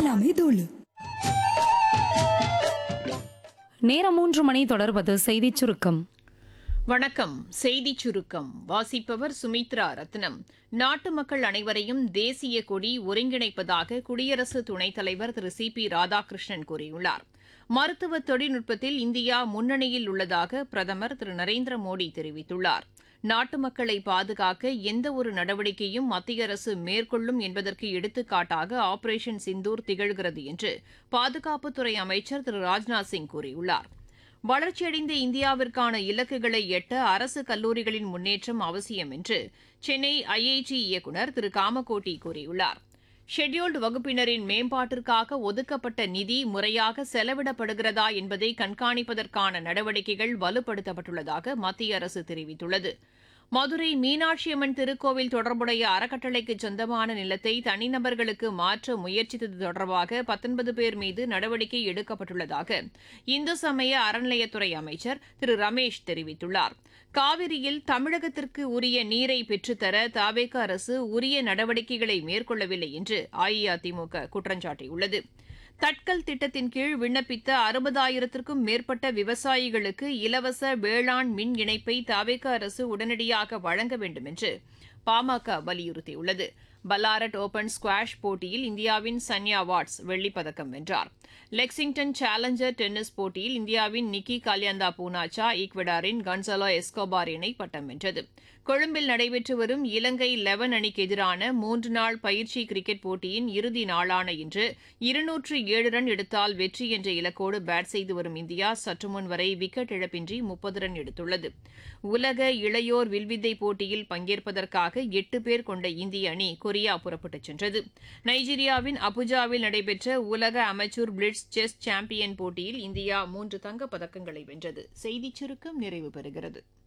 எல்லாமே தூளு நேரம் மூன்று மணி தொடர்வது செய்திச் சுருக்கம் வணக்கம் செய்தி சுருக்கம் வாசிப்பவர் சுமித்ரா ரத்னம் நாட்டு மக்கள் அனைவரையும் தேசிய கொடி ஒருங்கிணைப்பதாக குடியரசு துணைத் தலைவர் திரு சி பி ராதாகிருஷ்ணன் கூறியுள்ளார் மருத்துவ தொழில்நுட்பத்தில் இந்தியா முன்னணியில் உள்ளதாக பிரதமர் திரு நரேந்திர மோடி தெரிவித்துள்ளார் நாட்டு மக்களை பாதுகாக்க எந்த ஒரு நடவடிக்கையும் மத்திய அரசு மேற்கொள்ளும் என்பதற்கு எடுத்துக்காட்டாக ஆபரேஷன் சிந்தூர் திகழ்கிறது என்று பாதுகாப்புத்துறை அமைச்சர் திரு ராஜ்நாத் சிங் கூறியுள்ளார் வளர்ச்சியடைந்த இந்தியாவிற்கான இலக்குகளை எட்ட அரசு கல்லூரிகளின் முன்னேற்றம் அவசியம் என்று சென்னை ஐஐடி இயக்குநர் திரு காமகோட்டி கூறியுள்ளார் ஷெட்யூல்டு வகுப்பினரின் மேம்பாட்டிற்காக ஒதுக்கப்பட்ட நிதி முறையாக செலவிடப்படுகிறதா என்பதை கண்காணிப்பதற்கான நடவடிக்கைகள் வலுப்படுத்தப்பட்டுள்ளதாக மத்திய அரசு தெரிவித்துள்ளது மதுரை மீனாட்சியம்மன் திருக்கோவில் தொடர்புடைய அறக்கட்டளைக்கு சொந்தமான நிலத்தை தனிநபர்களுக்கு மாற்ற முயற்சித்தது தொடர்பாக பத்தொன்பது பேர் மீது நடவடிக்கை எடுக்கப்பட்டுள்ளதாக இந்து சமய அறநிலையத்துறை அமைச்சர் திரு ரமேஷ் தெரிவித்துள்ளார் காவிரியில் தமிழகத்திற்கு உரிய நீரை பெற்றுத்தர தாவேக அரசு உரிய நடவடிக்கைகளை மேற்கொள்ளவில்லை என்று அஇஅதிமுக குற்றஞ்சாட்டியுள்ளது தட்கல் திட்டத்தின் கீழ் விண்ணப்பித்த அறுபதாயிரத்திற்கும் மேற்பட்ட விவசாயிகளுக்கு இலவச வேளாண் மின் இணைப்பை தவேக அரசு உடனடியாக வழங்க வேண்டும் என்று பாமக வலியுறுத்தியுள்ளது பல்லாரட் ஓபன் ஸ்குவாஷ் போட்டியில் இந்தியாவின் சன்யா வாட்ஸ் வெள்ளிப் பதக்கம் வென்றார் லெக்சிங்டன் சேலஞ்சர் டென்னிஸ் போட்டியில் இந்தியாவின் நிக்கி காலியந்தா பூனாச்சா ஈக்வடாரின் கன்சலோ எஸ்கோபார் இணை பட்டம் வென்றது கொழும்பில் நடைபெற்று வரும் இலங்கை லெவன் அணிக்கு எதிரான மூன்று நாள் பயிற்சி கிரிக்கெட் போட்டியின் இறுதி நாளான இன்று இருநூற்று ஏழு ரன் எடுத்தால் வெற்றி என்ற இலக்கோடு பேட் செய்து வரும் இந்தியா சற்று முன் வரை விக்கெட் இழப்பின்றி முப்பது ரன் எடுத்துள்ளது உலக இளையோர் வில்வித்தை போட்டியில் பங்கேற்பதற்காக எட்டு பேர் கொண்ட இந்திய அணி கொரியா புறப்பட்டுச் சென்றது நைஜீரியாவின் அபுஜாவில் நடைபெற்ற உலக அமெச்சூர் பிளிட்ஸ் செஸ் சாம்பியன் போட்டியில் இந்தியா மூன்று தங்கப் பதக்கங்களை வென்றது செய்திச் சுருக்கம் நிறைவு பெறுகிறது